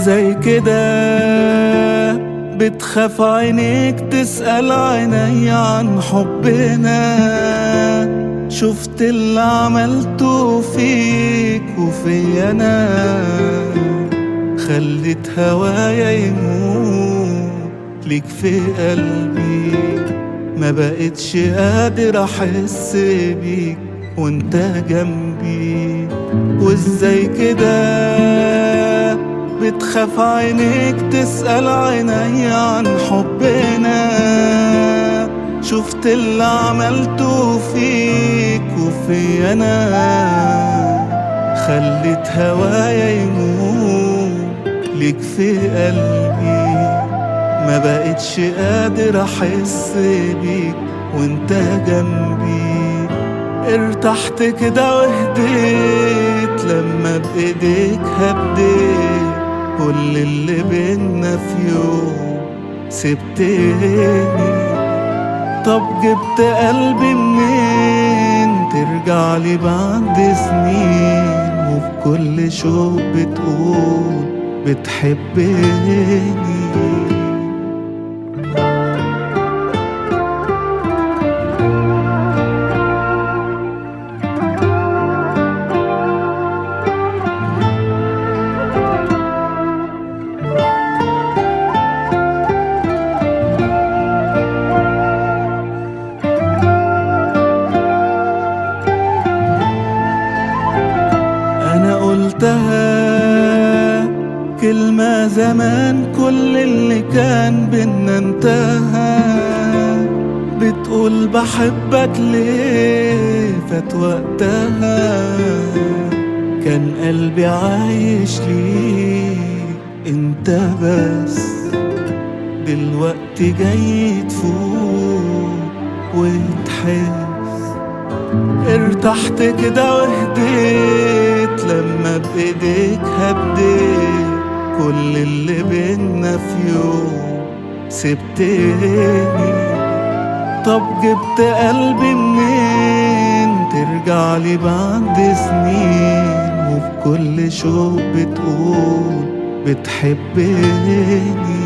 وازاي كده بتخاف عينيك تسأل عيني عن حبنا شفت اللي عملته فيك وفي انا خليت هوايا يموت ليك في قلبي ما بقتش قادر احس بيك وانت جنبي وازاي كده بتخاف عينيك تسأل عيني عن حبنا شفت اللي عملته فيك وفي انا خليت هوايا يموت ليك في قلبي ما بقتش قادر احس بيك وانت جنبي ارتحت كده وهديت لما بايديك هديت كل اللي بينا في يوم سبتني طب جبت قلبي منين ترجع لي بعد سنين وفي كل شوق بتقول بتحبني انا قلتها كلمة زمان كل اللي كان بينا انتهى بتقول بحبك ليه فات وقتها كان قلبي عايش ليك انت بس دلوقتي جاي تفوق وتحس ارتحت كده وهديت لما بايديك هديت كل اللي بينا في يوم سبتني طب جبت قلبي منين ترجع لي بعد سنين وفي كل شوق بتقول بتحبني